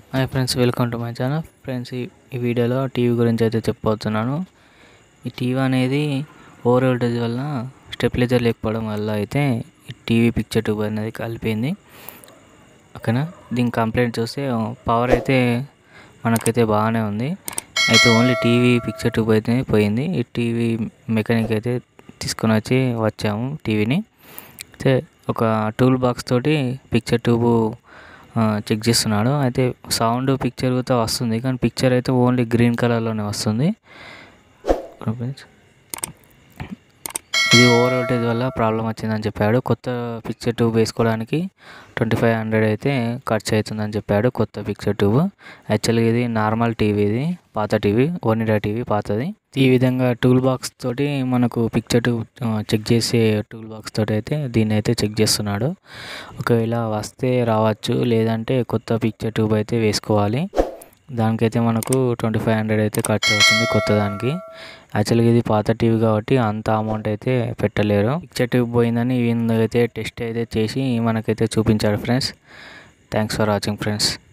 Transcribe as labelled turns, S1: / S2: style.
S1: hi friends welcome to my channel friends ఈ ఈ వీడియోలో టీవీ గురించి అయితే చెప్పబోతున్నాను ఈ టీవీ అనేది ఓవర్ వోల్టేజ్ వల్ల స్టెబిలైజర్ లేకపోవడం వల్ల అయితే ఈ టీవీ పిక్చర్ ట్యూబ్ అనేది కలిపింది ఓకేనా దీని కంప్లైంట్ చూస్తే పవర్ అయితే మనకైతే బాగానే ఉంది అయితే ఓన్లీ టీవీ పిక్చర్ ట్యూబ్ అయితే పోయింది ఈ టీవీ మెకానిక్ అయితే తీసుకొని వచ్చి వచ్చాము టీవీని అయితే ఒక టూల్ బాక్స్ తోటి పిక్చర్ ట్యూబ్ చెక్ చేస్తున్నాడు అయితే సౌండ్ పిక్చర్ కూడా వస్తుంది కానీ పిక్చర్ అయితే ఓన్లీ గ్రీన్ కలర్లోనే వస్తుంది ఇది ఓవర్ వోల్టేజ్ వల్ల ప్రాబ్లం వచ్చిందని చెప్పాడు కొత్త పిక్చర్ ట్యూబ్ వేసుకోవడానికి ట్వంటీ ఫైవ్ హండ్రెడ్ అయితే ఖర్చు అవుతుందని చెప్పాడు కొత్త పిక్చర్ ట్యూబ్ యాక్చువల్గా ఇది నార్మల్ టీవీ ఇది పాత టీవీ ఓనిడా టీవీ పాతది ఈ విధంగా టూల్ బాక్స్ తోటి మనకు పిక్చర్ ట్యూబ్ చెక్ చేసే టూల్ బాక్స్ తోటి అయితే దీన్ని అయితే చెక్ చేస్తున్నాడు ఒకవేళ వస్తే రావచ్చు లేదంటే కొత్త పిక్చర్ ట్యూబ్ అయితే వేసుకోవాలి దానికైతే మనకు ట్వంటీ ఫైవ్ హండ్రెడ్ అయితే ఖర్చు అవుతుంది కొత్త దానికి యాక్చువల్గా ఇది పాత టీవీ కాబట్టి అంత అమౌంట్ అయితే పెట్టలేరు పిక్చర్ ట్యూబ్ పోయిందని అయితే టెస్ట్ అయితే చేసి మనకైతే చూపించాడు friends thanks for watching friends